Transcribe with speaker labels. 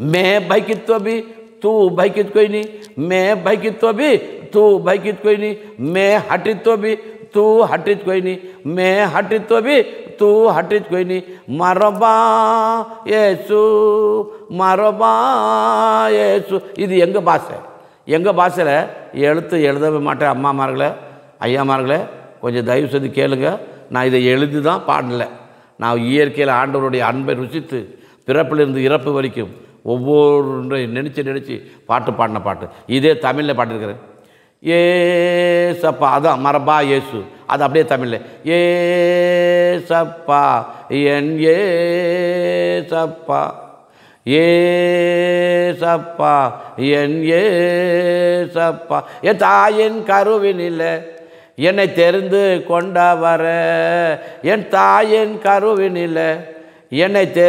Speaker 1: मैं भयकित तो भी तू भयकित कोई नहीं मैं भयकित तो भी तू भयकित कोई नहीं मैं हटित तो भी तू हटित कोई नहीं मैं हटित तो भी तू हटित कोई नहीं மரபா ஏசு மரபா ஏசு இது எங்கள் பாஷை எங்கள் பாஷையில் எழுத்து எழுதவே மாட்டேன் அம்மாமார்களே ஐயாமார்களே கொஞ்சம் தயவு செய்து கேளுங்க நான் இதை எழுதி தான் பாடல நான் இயற்கையில் ஆண்டவருடைய அன்பை ருசித்து பிறப்பிலிருந்து இறப்பு வரைக்கும் ஒவ்வொரு நினச்சி நினச்சி பாட்டு பாடின பாட்டு இதே தமிழில் பாட்டிருக்கிறேன் ஏசப்பா அதான் மரபா இயேசு அது அப்படியே தமிழில் ஏசப்பா என் ஏசப்பா ஏசப்பா என் ஏசப்பா என் தாயின் கருவினில் என்னை தெரிந்து கொண்டவர என் தாயின் கருவினில் என்னை தெரி